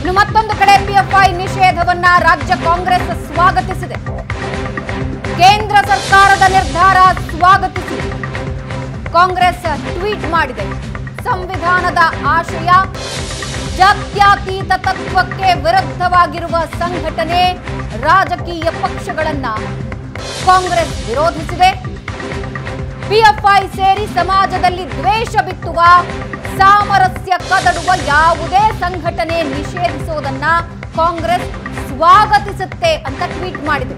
ಇನ್ನು ಮತ್ತೊಂದು ಕಡೆ ಪಿಎಫ್ಐ ನಿಷೇಧವನ್ನ ರಾಜ್ಯ ಕಾಂಗ್ರೆಸ್ ಸ್ವಾಗತಿಸಿದೆ ಕೇಂದ್ರ ಸರ್ಕಾರದ ನಿರ್ಧಾರ ಸ್ವಾಗತಿಸಿ ಕಾಂಗ್ರೆಸ್ ಟ್ವೀಟ್ ಮಾಡಿದೆ ಸಂವಿಧಾನದ ಆಶಯ ಜಾತ್ಯತೀತ ತತ್ವಕ್ಕೆ ವಿರುದ್ಧವಾಗಿರುವ ಸಂಘಟನೆ ರಾಜಕೀಯ ಪಕ್ಷಗಳನ್ನ ಕಾಂಗ್ರೆಸ್ ವಿರೋಧಿಸಿದೆ ಪಿಎಫ್ಐ ಸೇರಿ ಸಮಾಜದಲ್ಲಿ ದ್ವೇಷ ಬಿತ್ತುವ ಸಾಮರಸ್ಯ ಕದಡುವ ಯಾವುದೇ ಸಂಘಟನೆ ನಿಷೇಧಿಸುವುದನ್ನ ಕಾಂಗ್ರೆಸ್ ಸ್ವಾಗತಿಸುತ್ತೆ ಅಂತ ಟ್ವೀಟ್ ಮಾಡಿದೆ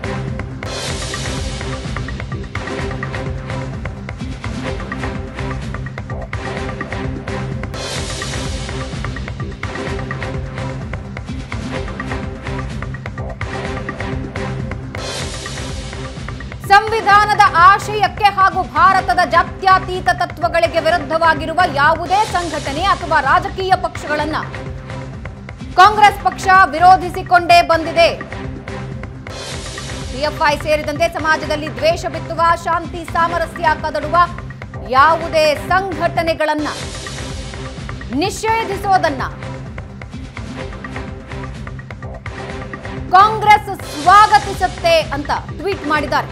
ಸಂವಿಧಾನದ ಆಶಯಕ್ಕೆ ಹಾಗೂ ಭಾರತದ ಜಾತ್ಯತೀತ ತತ್ವಗಳಿಗೆ ವಿರುದ್ಧವಾಗಿರುವ ಯಾವುದೇ ಸಂಘಟನೆ ಅಥವಾ ರಾಜಕೀಯ ಪಕ್ಷಗಳನ್ನ ಕಾಂಗ್ರೆಸ್ ಪಕ್ಷ ವಿರೋಧಿಸಿಕೊಂಡೇ ಬಂದಿದೆ ಪಿಎಫ್ಐ ಸೇರಿದಂತೆ ಸಮಾಜದಲ್ಲಿ ದ್ವೇಷ ಬಿತ್ತುವ ಶಾಂತಿ ಸಾಮರಸ್ಯ ಕದಡುವ ಯಾವುದೇ ಸಂಘಟನೆಗಳನ್ನ ನಿಷೇಧಿಸೋದನ್ನ ಕಾಂಗ್ರೆಸ್ ಸ್ವಾಗತಿಸುತ್ತೆ ಅಂತ ಟ್ವೀಟ್ ಮಾಡಿದ್ದಾರೆ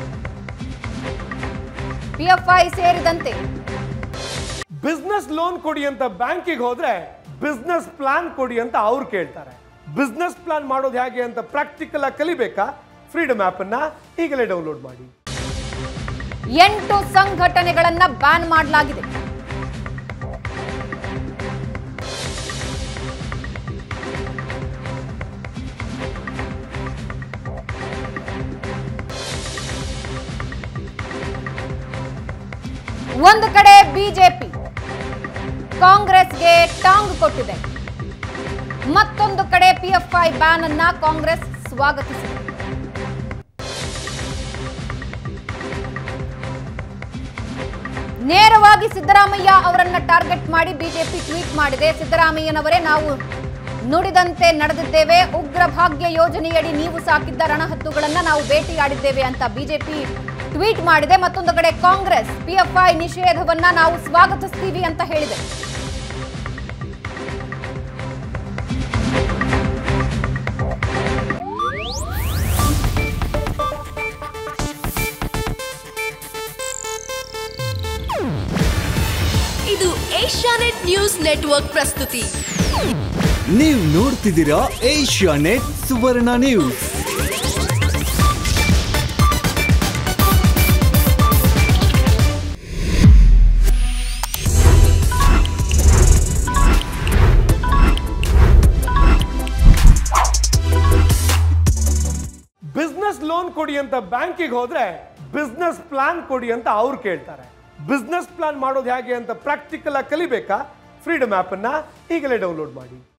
ಪಿಎಫ್ಐ ಸೇರಿದಂತೆ ಬಿಸ್ನೆಸ್ ಲೋನ್ ಕೊಡಿ ಅಂತ ಬ್ಯಾಂಕಿಗೆ ಹೋದ್ರೆ ಬಿಸ್ನೆಸ್ ಪ್ಲಾನ್ ಕೊಡಿ ಅಂತ ಅವ್ರು ಕೇಳ್ತಾರೆ ಬಿಸ್ನೆಸ್ ಪ್ಲಾನ್ ಮಾಡೋದು ಹೇಗೆ ಅಂತ ಪ್ರಾಕ್ಟಿಕಲ್ ಆಗಿ ಕಲಿಬೇಕಾ ಫ್ರೀಡಮ್ ಆಪ್ ಅನ್ನ ಈಗಲೇ ಡೌನ್ಲೋಡ್ ಮಾಡಿ ಎಂಟು ಸಂಘಟನೆಗಳನ್ನ ಬ್ಯಾನ್ ಮಾಡಲಾಗಿದೆ ಒಂದು ಕಡೆ ಬಿಜೆಪಿ ಕಾಂಗ್ರೆಸ್ಗೆ ಟಾಂಗ್ ಕೊಟ್ಟಿದೆ ಮತ್ತೊಂದು ಕಡೆ ಪಿಎಫ್ಐ ಬ್ಯಾನ್ ಅನ್ನ ಕಾಂಗ್ರೆಸ್ ಸ್ವಾಗತಿಸಿದೆ ನೇರವಾಗಿ ಸಿದ್ದರಾಮಯ್ಯ ಅವರನ್ನ ಟಾರ್ಗೆಟ್ ಮಾಡಿ ಬಿಜೆಪಿ ಟ್ವೀಟ್ ಮಾಡಿದೆ ಸಿದ್ದರಾಮಯ್ಯನವರೇ ನಾವು ನುಡಿದಂತೆ ನಡೆದಿದ್ದೇವೆ ಉಗ್ರ ಭಾಗ್ಯ ಯೋಜನೆಯಡಿ ನೀವು ಸಾಕಿದ್ದ ರಣಹತ್ತುಗಳನ್ನ ನಾವು ಭೇಟಿಯಾಡಿದ್ದೇವೆ ಅಂತ ಬಿಜೆಪಿ ಟ್ವೀಟ್ ಮಾಡಿದೆ ಮತ್ತೊಂದು ಕಡೆ ಕಾಂಗ್ರೆಸ್ ಪಿಎಫ್ಐ ನಿಷೇಧವನ್ನ ನಾವು ಸ್ವಾಗತಿಸ್ತೀವಿ ಅಂತ ಹೇಳಿದೆ ಇದು ಏಷ್ಯಾನೆಟ್ ನ್ಯೂಸ್ ನೆಟ್ವರ್ಕ್ ಪ್ರಸ್ತುತಿ ನೀವು ನೋಡ್ತಿದ್ದೀರಾ Asianet Suvarna news business loan ಕೊಡಿ ಅಂತ ಬ್ಯಾಂಕಿಗೆ ಹೋದ್ರೆ ಬಿಸ್ನೆಸ್ ಪ್ಲಾನ್ ಕೊಡಿ ಅಂತ ಅವ್ರು ಕೇಳ್ತಾರೆ ಬಿಸ್ನೆಸ್ ಪ್ಲಾನ್ ಮಾಡೋದು ಹೇಗೆ ಅಂತ ಪ್ರಾಕ್ಟಿಕಲ್ ಆಗಿ ಕಲಿಬೇಕಾ ಫ್ರೀಡಮ್ ಆಪ್ ಅನ್ನ ಈಗಲೇ ಡೌನ್ಲೋಡ್ ಮಾಡಿ